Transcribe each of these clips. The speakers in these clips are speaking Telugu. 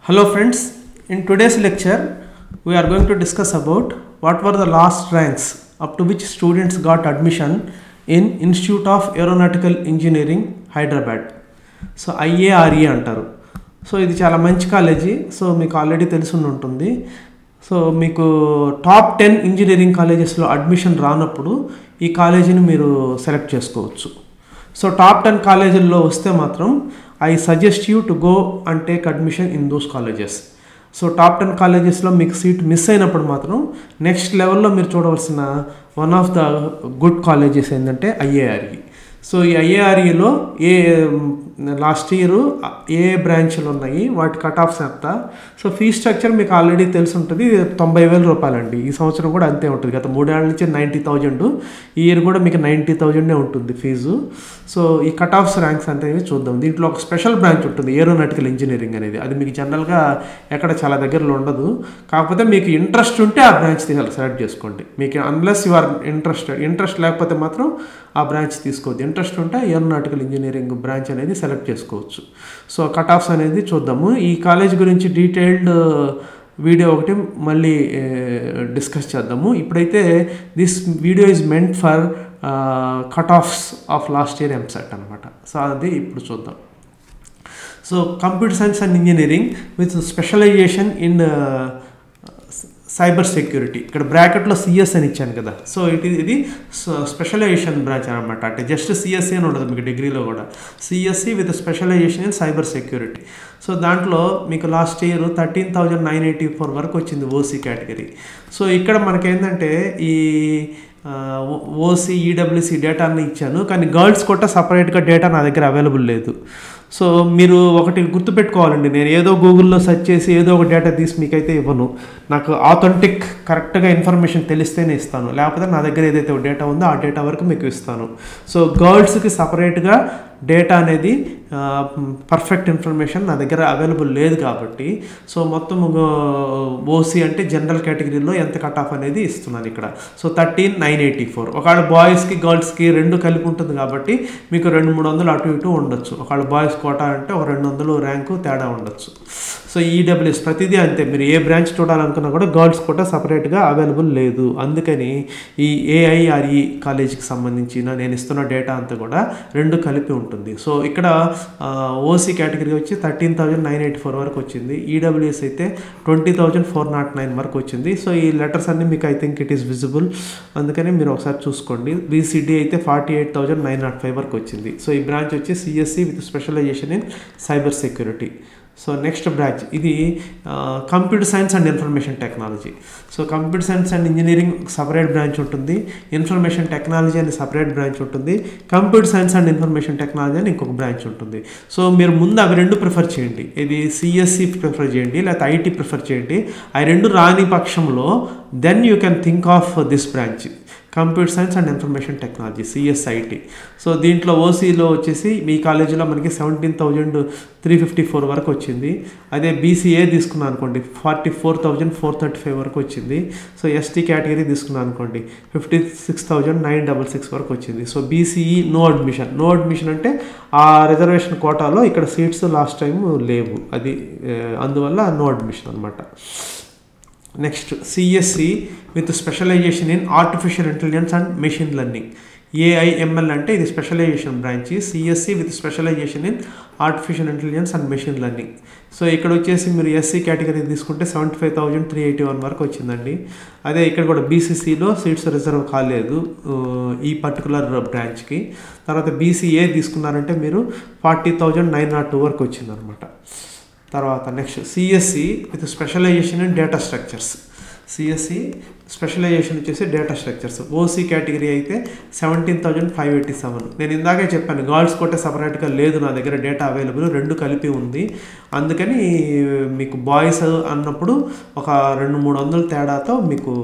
Hello friends, in today's lecture we are going to discuss about what were the last ranks up to which students got admission in Institute of Aeronautical Engineering Hyderabad. So IARE అంటారు సో ఇది చాలా మంచి కాలేజీ సో మీకు ఆల్రెడీ తెలిసి ఉండి ఉంటుంది సో మీకు టాప్ టెన్ ఇంజనీరింగ్ కాలేజెస్లో అడ్మిషన్ రానప్పుడు ఈ కాలేజీని మీరు సెలెక్ట్ చేసుకోవచ్చు సో టాప్ టెన్ కాలేజీల్లో వస్తే మాత్రం I suggest you to go and take admission in those colleges so top ten కాలేజెస్లో మీకు సీట్ మిస్ అయినప్పుడు మాత్రం నెక్స్ట్ లెవెల్లో మీరు చూడవలసిన one of the good colleges ఏంటంటే ఐఏఆర్ఈ సో ఈ ఐఏఆర్ఈలో ఏ లాస్ట్ ఇయర్ ఏ బ్రాంచ్లు ఉన్నాయి వాటి కట్ ఆఫ్స్ ఎంత సో ఫీ స్ట్రక్చర్ మీకు ఆల్రెడీ తెలిసి ఉంటుంది తొంభై వేల రూపాయలండి ఈ సంవత్సరం కూడా అంతే ఉంటుంది గత మూడేళ్ల నుంచి నైంటీ థౌజండ్ ఈ ఇయర్ కూడా మీకు నైంటీ థౌజండే ఉంటుంది ఫీజు సో ఈ కట్ ఆఫ్స్ ర్యాంక్స్ అనేవి చూద్దాం దీంట్లో ఒక స్పెషల్ బ్రాంచ్ ఉంటుంది ఏరోనాటికల్ ఇంజనీరింగ్ అనేది అది మీకు జనరల్గా ఎక్కడ చాలా దగ్గరలో ఉండదు కాకపోతే మీకు ఇంట్రెస్ట్ ఉంటే ఆ బ్రాంచ్ సెలెక్ట్ చేసుకోండి మీకు unless you are interested interest లేకపోతే మాత్రం ఆ బ్రాంచ్ తీసుకోవద్దు ఇంట్రెస్ట్ ఉంటే ఏరోనాటికల్ ఇంజనీరింగ్ బ్రాంచ్ అనేది సెలెక్ట్ చేసుకోవచ్చు సో కట్ ఆఫ్స్ అనేది చూద్దాము ఈ కాలేజ్ గురించి డీటెయిల్డ్ వీడియో ఒకటి మళ్ళీ డిస్కస్ చేద్దాము ఇప్పుడైతే this video is meant for cut offs of last year EAMCET అనమాట సో అది ఇప్పుడు చూద్దాం so computer science and engineering with specialization in cyber security ఇక్కడ బ్రాకెట్లో సిఎస్ అని ఇచ్చాను కదా సో ఇట్ ఇది స్పెషలైజేషన్ బ్రాంచ్ అనమాట అంటే జస్ట్ సిఎస్సి అని ఉండదు మీకు డిగ్రీలో కూడా CSC with specialization in cyber security so దాంట్లో మీకు last year thirteen thousand nine eighty four వరకు వచ్చింది ఓసీ కేటగిరీ సో ఇక్కడ మనకేంటంటే ఈ ఓసీ ఈడబ్ల్యూసీ డేటాని ఇచ్చాను కానీ గర్ల్స్ కూడా సపరేట్గా డేటా నా దగ్గర అవైలబుల్ లేదు సో మీరు ఒకటి గుర్తుపెట్టుకోవాలండి నేను ఏదో గూగుల్లో సెర్చ్ చేసి ఏదో ఒక డేటా తీసి మీకైతే ఇవ్వను నాకు ఆథెంటిక్ కరెక్ట్గా ఇన్ఫర్మేషన్ తెలిస్తేనే ఇస్తాను లేకపోతే నా దగ్గర ఏదైతే డేటా ఉందో ఆ డేటా వరకు మీకు ఇస్తాను సో గర్ల్స్కి సపరేట్గా డేటా అనేది పర్ఫెక్ట్ ఇన్ఫర్మేషన్ నా దగ్గర అవైలబుల్ లేదు కాబట్టి సో మొత్తం ఓసీ అంటే జనరల్ కేటగిరీలో ఎంత కట్ ఆఫ్ అనేది ఇస్తున్నాను ఇక్కడ so thirteen nine eighty four ఒకవేళ బాయ్స్కి గర్ల్స్కి రెండు కలిపి ఉంటుంది కాబట్టి మీకు రెండు మూడు వందలు అటు ఇటు ఉండొచ్చు ఒకవేళ బాయ్స్ కోటా అంటే ఒక రెండు వందలు ర్యాంకు తేడా ఉండొచ్చు సో ఈడబ్ల్యూఎస్ ప్రతిదీ అంతే మీరు ఏ బ్రాంచ్ చూడాలనుకున్నా కూడా గర్ల్స్ కోటా సపరేట్గా అవైలబుల్ లేదు అందుకని ఈ ఏఐఆర్ఈ కాలేజీకి సంబంధించిన నేను ఇస్తున్న డేటా అంతా కూడా రెండు కలిపి ఉంటుంది సో ఇక్కడ ఓసీ కేటగిరీ వచ్చి thirteen thousand nine eighty four వరకు వచ్చింది ఈడబ్ల్యూఎస్ అయితే twenty thousand four not nine వరకు వచ్చింది సో ఈ లెటర్స్ అన్ని మీకు I think it is visible అందుకని మీరు ఒకసారి చూసుకోండి బీసీడీ అయితే forty eight thousand nine not five వరకు వచ్చింది సో ఈ బ్రాంచ్ వచ్చి CSC with specialization in cyber security so next branch ఇది computer science and information technology so computer science and engineering separate branch ఉంటుంది ఇన్ఫర్మేషన్ టెక్నాలజీ అని సపరేట్ బ్రాంచ్ ఉంటుంది computer science and information technology అని ఇంకొక బ్రాంచ్ ఉంటుంది సో మీరు ముందు అవి రెండు ప్రిఫర్ చేయండి ఇది సిఎస్సి ప్రిఫర్ చేయండి లేకపోతే ఐటీ ప్రిఫర్ చేయండి అవి రెండు రాని పక్షంలో then you can think of this branch computer science and information technology CSIT so దీంట్లో ఓసీలో వచ్చేసి మీ కాలేజీలో మనకి seventeen thousand three fifty four వరకు వచ్చింది అదే బీసీఏ తీసుకున్నాను అనుకోండి forty four thousand four thirty five వరకు వచ్చింది సో ఎస్టీ కేటగిరీ తీసుకున్నాను అనుకోండి fifty six thousand nine double six వరకు వచ్చింది so BCE no admission no admission అంటే ఆ రిజర్వేషన్ కోటాలో ఇక్కడ సీట్స్ లాస్ట్ టైం లేవు అది అందువల్ల నో అడ్మిషన్ అనమాట next CSC with specialization in artificial intelligence and machine learning AIML అంటే ఇది specialization branch CSC with specialization in artificial intelligence and machine learning so ఇక్కడ వచ్చేసి మీరు ఎస్సీ కేటగిరీ తీసుకుంటే seventy five thousand three eighty one వరకు వచ్చిందండి అదే ఇక్కడ కూడా బీసీసీలో సీట్స్ రిజర్వ్ కాలేదు ఈ పర్టికులర్ బ్రాంచ్కి తర్వాత బీసీఏ తీసుకున్నారంటే మీరు forty thousand nine not two వరకు వచ్చిందనమాట తర్వాత next CSC with specialization in data structures CSC specialization వచ్చేసి డేటా స్ట్రక్చర్స్ ఓసీ కేటగిరీ అయితే seventeen thousand five eighty seven నేను ఇందాకే చెప్పాను గర్ల్స్ కొట్టే సపరేట్గా లేదు నా దగ్గర డేటా అవైలబుల్ రెండు కలిపి ఉంది అందుకని మీకు బాయ్స్ అన్నప్పుడు ఒక రెండు మూడు వందల తేడాతో మీకు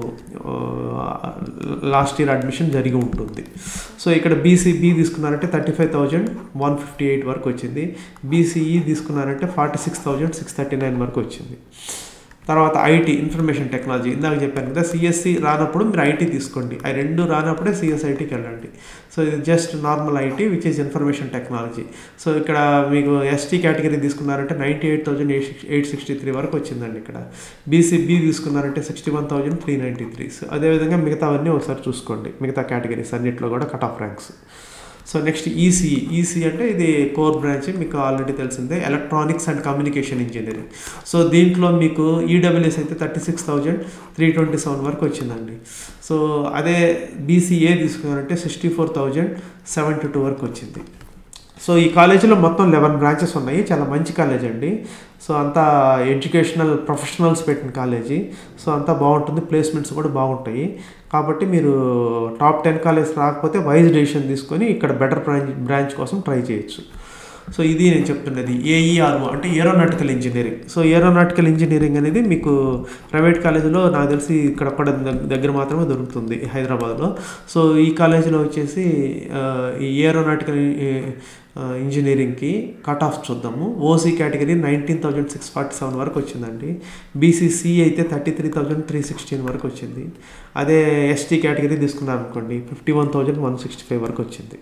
లాస్ట్ ఇయర్ అడ్మిషన్ జరిగి ఉంటుంది సో ఇక్కడ బీసీబీ తీసుకున్నారంటే thirty five thousand one fifty eight వరకు వచ్చింది బీసీఈ తీసుకున్నారంటే forty six thousand six thirty nine వరకు వచ్చింది తర్వాత ఐటీ ఇన్ఫర్మేషన్ టెక్నాలజీ ఇందాక చెప్పాను కదా సిఎస్సి రానప్పుడు మీరు ఐటీ తీసుకోండి ఆ రెండు రానప్పుడే సిఎస్ఐటీకి వెళ్ళండి సో ఇది just normal IT which is information technology so ఇక్కడ మీకు ఎస్టీ కేటగిరీ తీసుకున్నారంటే ninety eight thousand eight six eight sixty three వరకు వచ్చిందండి ఇక్కడ బీసీబీ తీసుకున్నారంటే sixty one thousand three ninety three so అదేవిధంగా మిగతావన్నీ ఒకసారి చూసుకోండి మిగతా కేటగిరీస్ అన్నింటిలో కూడా cut off ranks so next EC EC అంటే ఇది కోర్ బ్రాంచ్ మీకు ఆల్రెడీ తెలిసిందే electronics and communication engineering so దీంట్లో మీకు ఈడబ్ల్యూఎస్ అయితే thirty six thousand three twenty seven వరకు వచ్చిందండి సో అదే బీసీఏ తీసుకున్నారంటే sixty four thousand seventy two వరకు వచ్చింది సో ఈ కాలేజీలో మొత్తం లెవెన్ బ్రాంచెస్ ఉన్నాయి చాలా మంచి కాలేజ్ అండి సో అంతా ఎడ్యుకేషనల్ ప్రొఫెషనల్స్ పెట్టిన కాలేజీ సో అంతా బాగుంటుంది ప్లేస్మెంట్స్ కూడా బాగుంటాయి కాబట్టి మీరు టాప్ టెన్ కాలేజ్ రాకపోతే వైజ్ డెసిషన్ తీసుకొని ఇక్కడ బెటర్ బ్రాంచ్ బ్రాంచ్ కోసం ట్రై చేయొచ్చు సో ఇది నేను చెప్తున్నది ఏఈఆర్ఓ అంటే aeronautical engineering so aeronautical engineering అనేది మీకు ప్రైవేట్ కాలేజీలో నాకు తెలిసి ఇక్కడ కూడా దగ్గర మాత్రమే దొరుకుతుంది హైదరాబాద్లో సో ఈ కాలేజీలో వచ్చేసి ఈ ఏరోనాటికల్ ఇంజనీరింగ్కి కట్ ఆఫ్ చూద్దాము OC category nineteen thousand six forty seven వరకు వచ్చిందండి బీసీసీ అయితే thirty three thousand three sixteen వరకు వచ్చింది అదే ఎస్టీ కేటగిరీ తీసుకున్నారు అనుకోండి fifty one thousand one sixty five వరకు వచ్చింది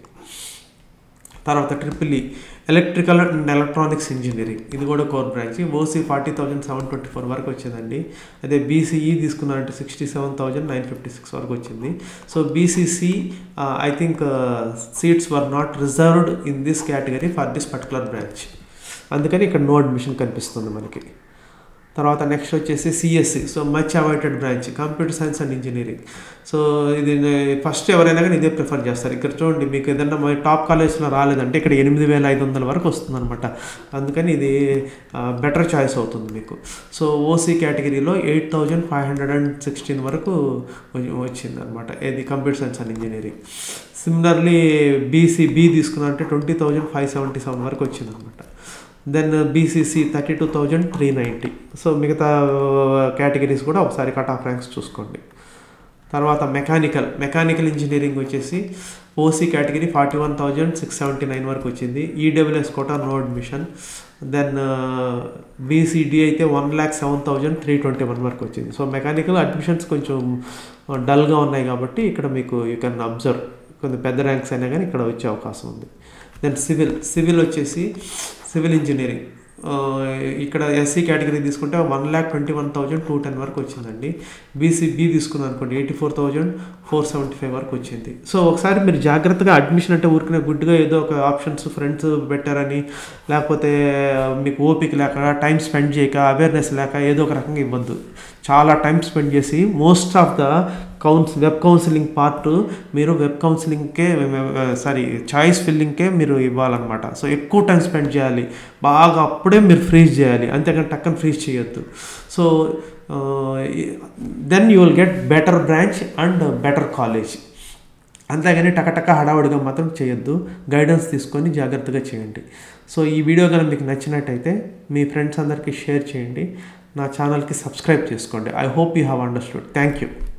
తర్వాత triple E electrical and electronics engineering ఇది కూడా core branch OC forty thousand seven twenty four వరకు వచ్చిందండి అదే బీసీఈ తీసుకున్నారంటే sixty seven thousand nine fifty six వరకు వచ్చింది so BC C I think seats were not reserved in this category for this particular branch అందుకని ఇక్కడ నో అడ్మిషన్ కనిపిస్తుంది మనకి తర్వాత నెక్స్ట్ వచ్చేసి CSC so much awaited branch computer science and engineering so ఇది ఫస్ట్ ఎవరైనా కానీ ఇదే ప్రిఫర్ చేస్తారు ఇక్కడ చూడండి మీకు ఏదన్నా మా టాప్ కాలేజ్లో రాలేదంటే ఇక్కడ ఎనిమిది వేల ఐదు వందల వరకు వస్తుందన్నమాట అందుకని ఇది బెటర్ చాయిస్ అవుతుంది మీకు సో ఓసీ కేటగిరీలో eight thousand five hundred and sixteen వరకు వచ్చింది అనమాట ఇది computer science and engineering similarly BC B తీసుకున్నారంటే twenty thousand five seventy seven వరకు వచ్చింది అనమాట then BC C thirty two thousand three ninety so మిగతా కేటగిరీస్ కూడా ఒకసారి కట్ ఆఫ్ ర్యాంక్స్ చూసుకోండి తర్వాత మెకానికల్ మెకానికల్ ఇంజనీరింగ్ వచ్చేసి OC category forty one thousand six seventy nine వరకు వచ్చింది EWS quota no admission then BCD అయితే one lakh seven thousand three twenty one వరకు వచ్చింది సో మెకానికల్ అడ్మిషన్స్ కొంచెం డల్గా ఉన్నాయి కాబట్టి ఇక్కడ మీకు యూ కెన్ అబ్జర్వ్ కొంచెం పెద్ద ర్యాంక్స్ అయినా కానీ ఇక్కడ వచ్చే అవకాశం ఉంది దెన్ సివిల్ సివిల్ వచ్చేసి సివిల్ ఇంజనీరింగ్ ఇక్కడ ఎస్సీ కేటగిరీ తీసుకుంటే one lakh twenty one thousand two ten వరకు వచ్చిందండి బీసీ బీ తీసుకున్నాను అనుకోండి eighty four thousand four seventy five వరకు వచ్చింది సో ఒకసారి మీరు జాగ్రత్తగా అడ్మిషన్ అంటే ఊరికనే గుడ్గా ఏదో ఒక ఆప్షన్స్ ఫ్రెండ్స్ పెట్టారని లేకపోతే మీకు ఓపిక లేక టైం స్పెండ్ చేయక అవేర్నెస్ లేక ఏదో ఒక రకంగా ఇవ్వద్దు చాలా టైం స్పెండ్ చేసి మోస్ట్ ఆఫ్ ద కౌన్స్ వెబ్ కౌన్సిలింగ్ పార్ట్ మీరు వెబ్ కౌన్సిలింగ్కే సారీ చాయిస్ ఫిల్లింగ్కే మీరు ఇవ్వాలన్నమాట సో ఎక్కువ టైం స్పెండ్ చేయాలి బాగా అప్పుడే మీరు ఫ్రీజ్ చేయాలి అంతేకాని టక్కన ఫ్రీజ్ చేయొద్దు so then you will get better branch and better college అంతేగాని టకటక హడావుడిగా మాత్రం చేయొద్దు గైడెన్స్ తీసుకొని జాగ్రత్తగా చేయండి సో ఈ వీడియో కనుక మీకు నచ్చినట్టయితే మీ ఫ్రెండ్స్ అందరికీ షేర్ చేయండి నా ఛానల్కి సబ్స్క్రైబ్ చేసుకోండి I hope you have understood thank you